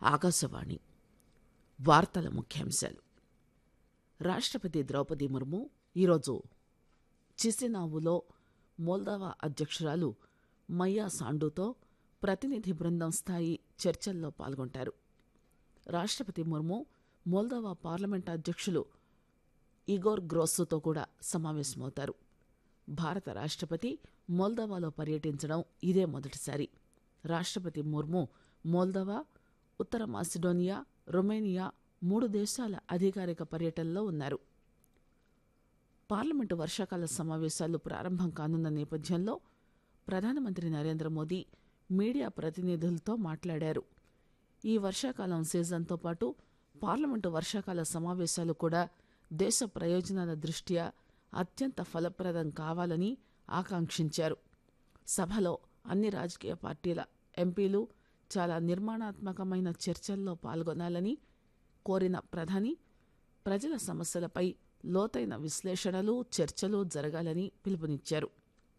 ఆకాశవాణి వార్తల ముఖ్యాంశాలు రాష్ట్రపతి ద్రౌపది ముర్ము ఈరోజు చిసినావులో మోల్దావా అధ్యక్షురాలు మయ్యా సాండుతో ప్రతినిధి బృందం స్థాయి చర్చల్లో పాల్గొంటారు రాష్ట్రపతి ముర్ము మోల్దోవా పార్లమెంట్ అధ్యక్షులు ఇగోర్ గ్రోస్సుతో కూడా సమావేశమవుతారు భారత రాష్ట్రపతి మోల్దోవాలో పర్యటించడం ఇదే మొదటిసారి రాష్ట్రపతి ముర్ము మోల్దోవా ఉత్తర మాసిడోనియా రొమేనియా మూడు దేశాల అధికారిక పర్యటనలో ఉన్నారు పార్లమెంటు వర్షాకాల సమావేశాలు ప్రారంభం కానున్న నేపథ్యంలో ప్రధానమంత్రి నరేంద్ర మోదీ మీడియా ప్రతినిధులతో మాట్లాడారు ఈ వర్షాకాలం సీజన్తో పాటు పార్లమెంటు వర్షాకాల సమావేశాలు కూడా దేశ ప్రయోజనాల దృష్ట్యా అత్యంత ఫలప్రదం కావాలని ఆకాంక్షించారు సభలో అన్ని రాజకీయ పార్టీల ఎంపీలు చాలా నిర్మాణాత్మకమైన చర్చల్లో పాల్గొనాలని కోరిన ప్రధాని ప్రజల సమస్యలపై లోతైన విశ్లేషణలు చర్చలు జరగాలని పిలుపునిచ్చారు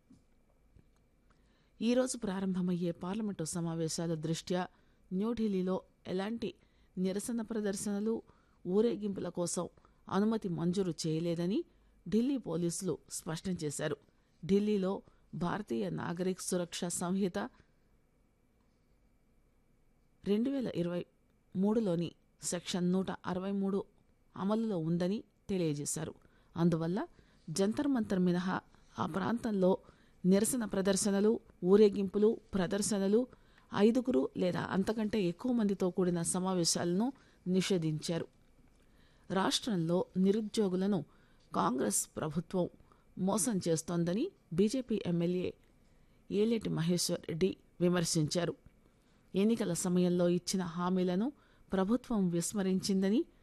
ఈరోజు ప్రారంభమయ్యే పార్లమెంటు సమావేశాల దృష్ట్యా న్యూఢిల్లీలో ఎలాంటి నిరసన ప్రదర్శనలు ఊరేగింపుల కోసం అనుమతి మంజూరు చేయలేదని ఢిల్లీ పోలీసులు స్పష్టం చేశారు ఢిల్లీలో భారతీయ నాగరిక సురక్ష సంహిత రెండు వేల ఇరవై మూడులోని సెక్షన్ నూట అరవై మూడు అమలులో ఉందని తెలియజేశారు అందువల్ల జంతర్ మంతర్ మినహా ఆ ప్రాంతంలో నిరసన ప్రదర్శనలు ఊరేగింపులు ప్రదర్శనలు ఐదుగురు లేదా అంతకంటే ఎక్కువ మందితో కూడిన సమావేశాలను నిషేధించారు రాష్ట్రంలో నిరుద్యోగులను కాంగ్రెస్ ప్రభుత్వం మోసం చేస్తోందని బీజేపీ ఎమ్మెల్యే ఏలేటి మహేశ్వర్ రెడ్డి విమర్శించారు ఎన్నికల సమయంలో ఇచ్చిన హామీలను ప్రభుత్వం విస్మరించిందని